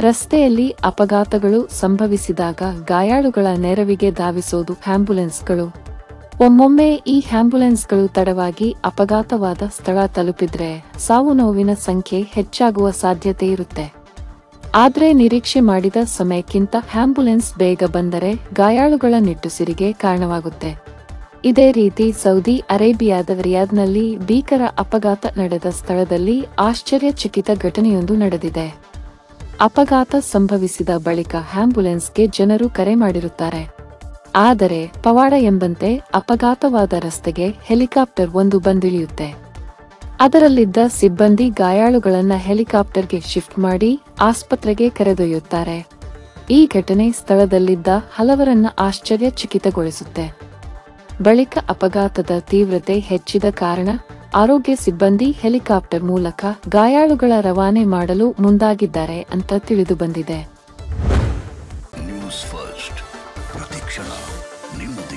ರಸ್ತೆಯಲ್ಲಿ ಅಪಘಾತಗಳು ಸಂಭವಿಸಿದಾಗ ಗಾಯಾಳುಗಳ ನೆರವಿಗೆ ಧಾವಿಸೋದು ಆಂಬ್ಯುಲೆನ್ಸ್ಗಳು ಒಮ್ಮೊಮ್ಮೆ ಈ ಆಂಬ್ಯುಲೆನ್ಸ್ಗಳು ತಡವಾಗಿ ಅಪಘಾತವಾದ ಸ್ಥಳ ತಲುಪಿದ್ರೆ ಸಾವು ನೋವಿನ ಸಂಖ್ಯೆ ಹೆಚ್ಚಾಗುವ ಸಾಧ್ಯತೆ ಇರುತ್ತೆ ಆದ್ರೆ ನಿರೀಕ್ಷೆ ಮಾಡಿದ ಸಮಯಕ್ಕಿಂತ ಆಂಬ್ಯುಲೆನ್ಸ್ ಬೇಗ ಬಂದರೆ ಗಾಯಾಳುಗಳ ನಿಟ್ಟುಸಿರಿಗೆ ಕಾರಣವಾಗುತ್ತೆ ಇದೇ ರೀತಿ ಸೌದಿ ಅರೇಬಿಯಾದ ರಿಯಾದ್ನಲ್ಲಿ ಭೀಕರ ಅಪಘಾತ ನಡೆದ ಸ್ಥಳದಲ್ಲಿ ಆಶ್ಚರ್ಯಚಕಿತ ಘಟನೆಯೊಂದು ನಡೆದಿದೆ ಅಪಘಾತ ಸಂಭವಿಸಿದ ಬಳಿಕ ಆಂಬ್ಯುಲೆನ್ಸ್ಗೆ ಜನರು ಕರೆ ಮಾಡಿರುತ್ತಾರೆ ಆದರೆ ಪವಾಡ ಎಂಬಂತೆ ಅಪಘಾತವಾದ ರಸ್ತೆಗೆ ಹೆಲಿಕಾಪ್ಟರ್ ಒಂದು ಬಂದಿಳಿಯುತ್ತೆ ಅದರಲ್ಲಿದ್ದ ಸಿಬ್ಬಂದಿ ಗಾಯಾಳುಗಳನ್ನ ಹೆಲಿಕಾಪ್ಟರ್ಗೆ ಶಿಫ್ಟ್ ಮಾಡಿ ಆಸ್ಪತ್ರೆಗೆ ಕರೆದೊಯ್ಯುತ್ತಾರೆ ಈ ಘಟನೆ ಸ್ಥಳದಲ್ಲಿದ್ದ ಹಲವರನ್ನ ಆಶ್ಚರ್ಯಚಕಿತಗೊಳಿಸುತ್ತೆ ಬಳಿಕ ಅಪಘಾತದ ತೀವ್ರತೆ ಹೆಚ್ಚಿದ ಕಾರಣ ಆರೋಗ್ಯ ಸಿಬ್ಬಂದಿ ಹೆಲಿಕಾಪ್ಟರ್ ಮೂಲಕ ಗಾಯಾಳುಗಳ ರವಾನೆ ಮಾಡಲು ಮುಂದಾಗಿದ್ದಾರೆ ಅಂತ ತಿಳಿದು ಬಂದಿದೆ ನ್ಯೂಸ್ ಫಸ್ಟ್ ಪ್ರತಿಕ್ಷಣ ನಿಮ್ಮದೇ